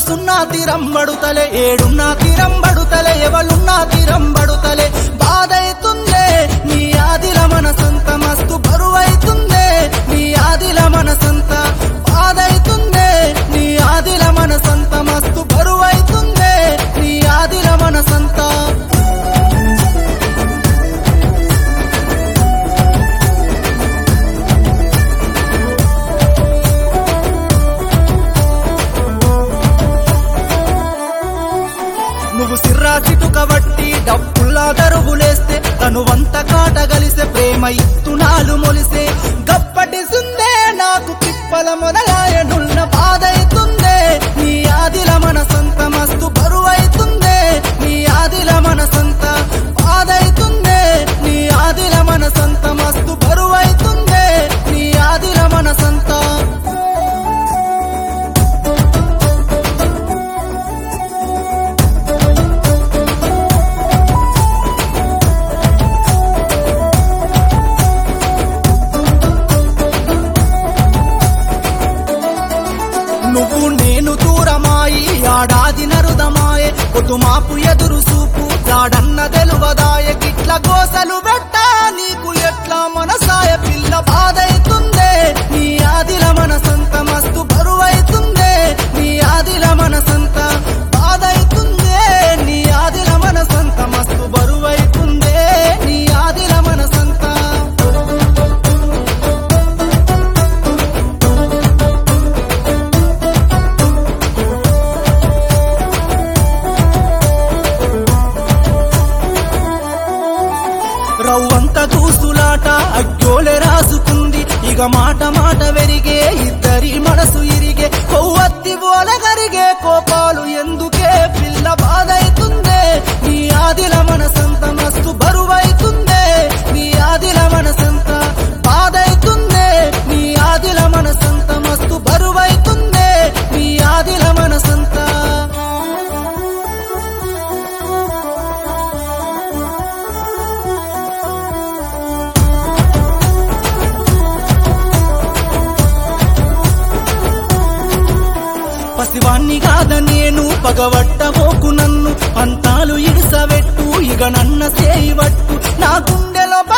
సున్నా తీరం బడుతలే ఏడున్నా తీరం బడుతలే ఎవలున్నా తీరం బడుతలే బాధైతుందే నీ ఆదిల మనసంత మస్తు బరువైతుందే నీ ఆదిల మనసంత బాధైతుందే నీ ఆదిల మనసంత మస్తు బరువైతుందే నీ ఆదిల మనసంతా నువ్వు సిర్రా చిటుక బట్టి డబ్బుల్లా దరుగులేస్తే తను వంత కాట గలిసే ప్రేమ ఇత్తునాలు మొలిసే గప్పటి సుందే నాకు పిప్పల మొదలాయనున్న బాధైతుందే నీ ఆదిల మనసంత మస్తు బరువైతుందే నీ ఆదిల మనసంత బాధైతుందే నీ ఆదిల మనసంత మస్తు బరువైతుందే నీ ఆదిల మనసంతా నువ్వు నేను దూరమాయి ఆడాది నరుదమాయే కొట్టుమాపు ఎదురు చూపు జాడన్న తెలువదాయ గిట్ల గోసలు పెట్ట నీకు ఎట్లా మనసాయ పిల్ల బాధైతుందే నీ ఆదిల మనసంత మస్తు బరువైతుందే నీ ఆదిల మనసంత బాధైతుందే నీ ఆదిల మనసంత మస్తు బరువైతుందే నీ ఆదిల మనసంతా రవ్వంత కూసులాట అగ్గోలె రాసుకుంది ఇక మాట మాట వెరిగే ఇద్దరి మనసు ఇరిగే కొవ్వత్తి బోల కరిగే కోపాలు ఎందుకే పిల్ల బాధైతుందే నీ ఆదిల మనసంత మస్తు బరువైతుందే నీ ఆదిల మనసంత బాధైతుందే నీ ఆదిల మనసంత మస్తు బరువైతుందే నీ ఆదిల మనసంతా పసివాణ్ణి కాద నేను పగవట్టబోకు నన్ను అంతాలు ఇడిసవెట్టు ఇక నన్న సేయివట్టు నా గుండెలో